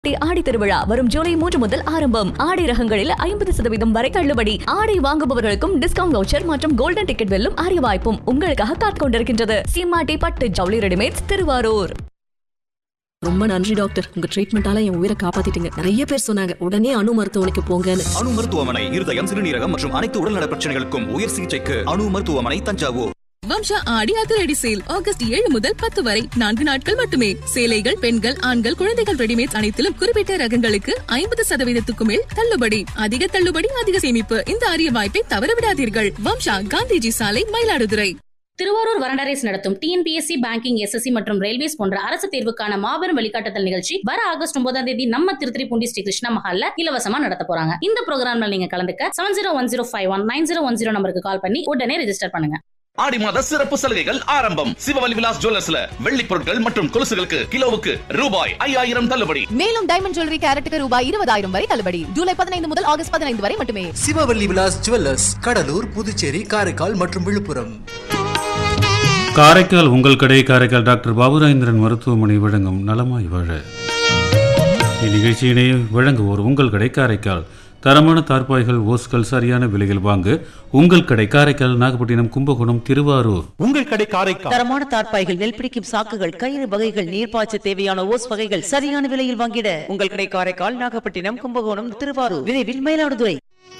D ஆடி திருவிழா வரும் ஜூலை மூன்று முதல் ஆரம்பம் ஆடை ரகங்களில் ஐம்பது சதவீதம் வரை தள்ளுபடி ஆடை வாங்குபவர்களுக்கும் டிஸ்கவுண்ட் வவுச்சர் மற்றும் கோல்டன் டிக்கெட் வெல்லும் அரிய வாய்ப்பும் உங்களுக்காக காத்துக் கொண்டிருக்கின்றது சிமாட்டி பட்டு ஜவுளி ரெடிமேட்ஸ் திருவாரூர் ரொம்ப நன்றி டாக்டர் உங்க ட்ரீட்மெண்டால என் உயிரை காப்பாத்திட்டீங்க நிறைய பேர் சொன்னாங்க உடனே அணு மருத்துவமனைக்கு போங்கன்னு அணு மருத்துவமனை இருதயம் சிறுநீரகம் மற்றும் அனைத்து உடல்நல பிரச்சனைகளுக்கும் உயர் சிகிச்சைக்கு அணு மருத்துவமனை தஞ்சாவூர் வம்சா ஆடி அதிரடி சேல் ஆகஸ்ட் ஏழு முதல் பத்து வரை நான்கு நாட்கள் மட்டுமே சேலைகள் பெண்கள் ஆண்கள் குழந்தைகள் ரெடிமேட் அனைத்திலும் குறிப்பிட்ட ரகங்களுக்கு ஐம்பது சதவீதத்துக்கு மேல் தள்ளுபடி அதிக தள்ளுபடி அதிக சேமிப்பு இந்த அரிய வாய்ப்பை தவறவிடாதீர்கள் வம்சா காந்திஜி சாலை மயிலாடுதுறை திருவாரூர் வரண்டரேஸ் நடத்தும் டிஎன்பிஎஸ்சி பேங்கிங் எஸ்எஸ்சி மற்றும் ரயில்வேஸ் போன்ற அரசு தேர்வுக்கான மாபெரும் வழிகாட்டுதல் நிகழ்ச்சி வர ஆகஸ்ட் ஒன்பதாம் தேதி நம்ம திருத்திரிப்பூண்டி ஸ்ரீ கிருஷ்ணா மஹால்ல இலவசமா நடத்த போறாங்க இந்த ப்ரோக்ராம்ல நீங்க கலந்துக்க seven zero one zero five one nine zero one zero நம்பருக்கு கால் பண்ணி உடனே ரெஜிஸ்டர் பண்ணுங்க ஆடி மாத சிறப்பு சலுகைகள் ஆரம்பம் சிவவலி விலாஸ் ஜுவல்லர்ஸ்ல வெள்ளி பொருட்கள் மற்றும் கொலுசுகளுக்கு கிலோவுக்கு ரூபாய் ஐயாயிரம் தள்ளுபடி மேலும் டைமண்ட் ஜுவல்லரி கேரட்டுக்கு ரூபாய் இருபதாயிரம் வரை தள்ளுபடி ஜூலை பதினைந்து முதல் ஆகஸ்ட் பதினைந்து வரை மட்டுமே சிவவல்லி விலாஸ் ஜுவல்லர்ஸ் கடலூர் புதுச்சேரி காரைக்கால் மற்றும் விழுப்புரம் காரைக்கால் உங்கள் கடை காரைக்கால் டாக்டர் பாபுராஜேந்திரன் மருத்துவமனை வழங்கும் நலமாய் வாழ இந்நிகழ்ச்சியினை வழங்குவோர் உங்கள் கடை காரைக்கால் தரமான தார்பாய்கள் ஓஸ்கள் சரியான விலையில் வாங்க உங்கள் கடை காரைக்கால் நாகப்பட்டினம் கும்பகோணம் திருவாரூர் உங்கள் கடை காரைக்கால் தரமான தார்ப்பாய்கள் நெல் பிடிக்கும் சாக்குகள் கயிறு வகைகள் நீர்ப்பாய்ச்ச தேவையான ஓஸ் வகைகள் சரியான விலையில் வாங்கிட உங்கள் கடை காரைக்கால் நாகப்பட்டினம் கும்பகோணம் திருவாரூர் விரைவில் மயிலாடுதுறை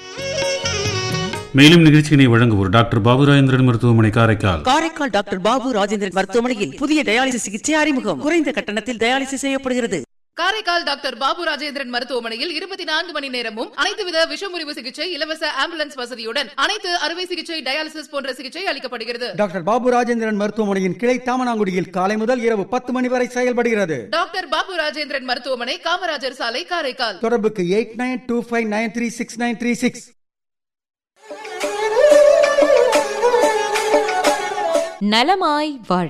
மேலும் நிகழ்ச்சியினை வழங்குவோர் டாக்டர் பாபுராஜேந்திரன் மருத்துவமனை காரைக்கால் காரைக்கால் டாக்டர் பாபு ராஜேந்திரன் மருத்துவமனையில் புதிய டயாலிசிஸ் சிகிச்சை அறிமுகம் குறைந்த கட்டணத்தில் டயாலிசிஸ் செய்யப்படுகிறது காரைக்கால் டாக்டர் பாபு ராஜேந்திரன் மருத்துவமனையில் இருபத்தி நான்கு மணி நேரமும் அனைத்து வித விஷமுறிவு சிகிச்சை இலவச ஆம்புலன்ஸ் வசதியுடன் அனைத்து அறுவை சிகிச்சை டயாலிசிஸ் போன்ற சிகிச்சை அளிக்கப்படுகிறது டாக்டர் பாபு ராஜேந்திரன் மருத்துவமனையின் கிளை தாமனாங்குடியில் காலை முதல் இரவு பத்து மணி வரை செயல்படுகிறது டாக்டர் பாபு ராஜேந்திரன் மருத்துவமனை காமராஜர் சாலை காரைக்கால் தொடர்புக்கு eight nine two five nine three six nine three six நலமாய் வாழ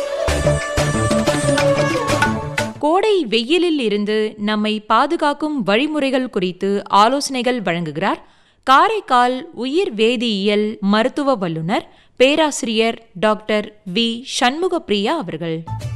கோடை வெயிலில் இருந்து நம்மை பாதுகாக்கும் வழிமுறைகள் குறித்து ஆலோசனைகள் வழங்குகிறார் காரைக்கால் உயிர் வேதியியல் மருத்துவ வல்லுநர் பேராசிரியர் டாக்டர் வி சண்முகப்பிரியா அவர்கள்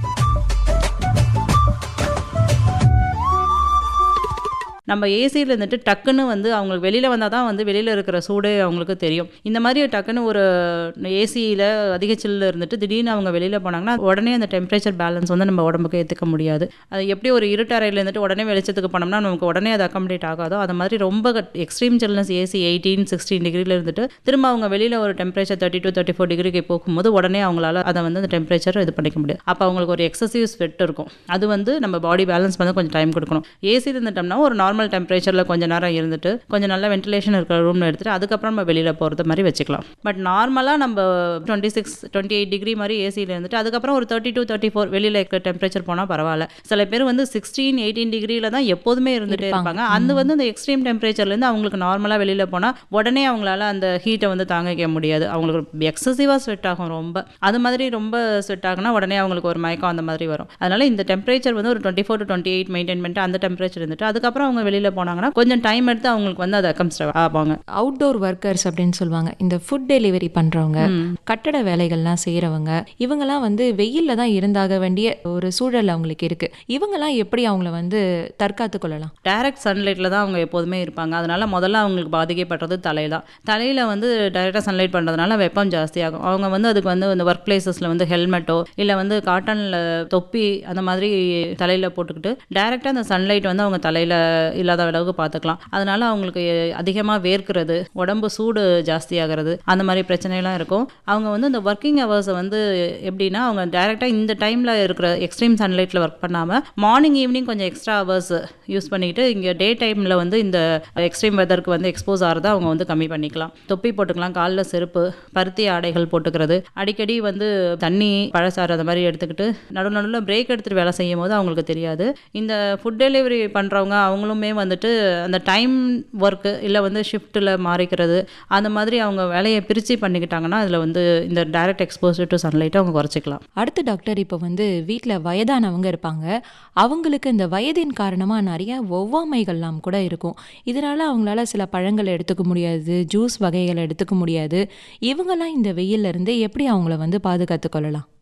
நம்ம ஏசியில் இருந்துட்டு டக்குன்னு வந்து அவங்களுக்கு வெளியில் வந்தால் தான் வந்து வெளியில் இருக்கிற சூடு அவங்களுக்கு தெரியும் இந்த மாதிரி டக்குன்னு ஒரு ஏசியில் அதிக சில்லில் இருந்துட்டு திடீர்னு அவங்க வெளியில் போனாங்கன்னா உடனே அந்த டெம்பரேச்சர் பேலன்ஸ் வந்து நம்ம உடம்புக்கு ஏற்றுக்க முடியாது அது எப்படி ஒரு இருட்டறையில் இருந்துட்டு உடனே வெளிச்சத்துக்கு போனோம்னா நமக்கு உடனே அது அக்காமடேட் ஆகாதோ அது மாதிரி ரொம்ப extreme chillness AC eighteen sixteen டிகிரியில் இருந்துட்டு திரும்ப அவங்க வெளியில் ஒரு temperature thirty to thirty four டிகிரிக்கு போகும்போது உடனே அவங்களால அதை வந்து அந்த டெம்பரேச்சர் இது பண்ணிக்க முடியாது அப்போ அவங்களுக்கு ஒரு எக்ஸசிவ் ஸ்வெட் இருக்கும் அது வந்து நம்ம பாடி பேலன்ஸ் வந்து கொஞ்சம் டைம் கொடுக்கணும் ஏசியில் இருந்துட்டோம்னா ஒரு நார்மல் டெம்பரேச்சரில் கொஞ்சம் நேரம் இருந்துட்டு கொஞ்சம் நல்ல வென்டிலேஷன் இருக்கிற ரூம்ல எடுத்துட்டு அதுக்கப்புறம் நம்ம வெளியில் போகிறது மாதிரி வச்சுக்கலாம் பட் நார்மலாக நம்ம twenty six twenty eight degree மாதிரி ஏசியில் இருந்துட்டு அதுக்கப்புறம் ஒரு தேர்ட்டி டூ தேர்ட்டி ஃபோர் வெளியில் இருக்கிற டெம்பரேச்சர் போனால் பரவாயில்ல சில பேர் வந்து சிக்ஸ்டீன் எயிட்டீன் டிகிரியில் தான் எப்போதுமே இருந்துகிட்டே இருப்பாங்க அந்த வந்து அந்த எக்ஸ்ட்ரீம் டெம்பரேச்சர்லேருந்து அவங்களுக்கு நார்மலாக வெளியில் போனால் உடனே அவங்களால அந்த ஹீட்டை வந்து தாங்கிக்க முடியாது அவங்களுக்கு எக்ஸசிவாக ஸ்வெட் ஆகும் ரொம்ப அது மாதிரி ரொம்ப ஸ்வெட் ஆகுனா உடனே அவங்களுக்கு ஒரு மயக்கம் அந்த மாதிரி வரும் அதனால இந்த டெம்பரேச்சர் வந்து ஒரு twenty four to twenty eight maintain பண்ணிட்டு அந்த டெம்பரேச்சர் இருந்துட்டு அதுக்கப்புறம் அவங்க வெளியில் போனாங்கன்னா கொஞ்சம் டைம் எடுத்து அவங்களுக்கு வந்து அதை அக்கம்ஸ்ட் ஆவாங்க அவுட்டோர் ஒர்க்கர்ஸ் அப்படின்னு சொல்லுவாங்க இந்த ஃபுட் டெலிவரி பண்றவங்க கட்டட வேலைகள்லாம் செய்யறவங்க இவங்கெல்லாம் வந்து வெயில்ல தான் இருந்தாக வேண்டிய ஒரு சூழல் அவங்களுக்கு இருக்கு இவங்கெல்லாம் எப்படி அவங்கள வந்து தற்காத்து கொள்ளலாம் டைரக்ட் சன்லைட்டில் தான் அவங்க எப்போதுமே இருப்பாங்க அதனால முதல்ல அவங்களுக்கு பாதிக்கப்படுறது தலை தான் தலையில் வந்து டைரெக்டாக சன்லைட் பண்ணுறதுனால வெப்பம் ஜாஸ்தியாகும் அவங்க வந்து அதுக்கு வந்து இந்த ஒர்க் பிளேசஸில் வந்து ஹெல்மெட்டோ இல்லை வந்து காட்டனில் தொப்பி அந்த மாதிரி தலையில் போட்டுக்கிட்டு டைரெக்டாக அந்த சன்லைட் வந்து அவங்க தலையில் இல்லாத அளவுக்கு பார்த்துக்கலாம் அதனால அவங்களுக்கு அதிகமாக வேர்க்கிறது உடம்பு சூடு ஜாஸ்தியாகிறது அந்த மாதிரி பிரச்சனைலாம் இருக்கும் அவங்க வந்து இந்த ஒர்க்கிங் ஹவர்ஸை வந்து எப்படின்னா அவங்க டைரெக்டாக இந்த டைமில் இருக்கிற எக்ஸ்ட்ரீம் சன்லைட்டில் ஒர்க் பண்ணாமல் மார்னிங் ஈவினிங் கொஞ்சம் எக்ஸ்ட்ரா ஹவர்ஸ் யூஸ் பண்ணிக்கிட்டு இங்கே டே டைமில் வந்து இந்த எக்ஸ்ட்ரீம் வெதருக்கு வந்து எக்ஸ்போஸ் ஆகிறத அவங்க வந்து கம்மி பண்ணிக்கலாம் தொப்பி போட்டுக்கலாம் காலில் செருப்பு பருத்தி ஆடைகள் போட்டுக்கிறது அடிக்கடி வந்து தண்ணி பழசாறு அந்த மாதிரி எடுத்துக்கிட்டு நடு நடுவில் பிரேக் எடுத்துகிட்டு வேலை செய்யும் போது அவங்களுக்கு தெரியாது இந்த ஃபுட் டெலிவரி பண்ணுறவங்க அவங்களுமே வந்துட்டு அந்த டைம் ஒர்க்கு இல்லை வந்து ஷிஃப்ட்டில் மாறிக்கிறது அந்த மாதிரி அவங்க வேலையை பிரித்து பண்ணிக்கிட்டாங்கன்னா அதில் வந்து இந்த டைரக்ட் எக்ஸ்போசர் டு சன்லைட்டை அவங்க குறைச்சிக்கலாம் அடுத்து டாக்டர் இப்போ வந்து வீட்டில் வயதானவங்க இருப்பாங்க அவங்களுக்கு இந்த வயதின் காரணமாக நிறைய ஒவ்வாமைகள்லாம் கூட இருக்கும் இதனால அவங்களால சில பழங்கள் எடுத்துக்க முடியாது ஜூஸ் வகைகள் எடுத்துக்க முடியாது இவங்கெல்லாம் இந்த வெயில்ல இருந்து எப்படி அவங்கள வந்து பாதுகாத்து கொள்ளலாம்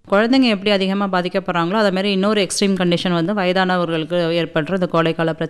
குழந்தைங்க எப்படி அதிகமாக பாதிக்கப்படுறாங்களோ அதே மாதிரி இன்னொரு எக்ஸ்ட்ரீம் கண்டிஷன் வந்து வயதானவர்களுக்கு ஏற்படுற இந்த கோடைக்கால பிரச்சனை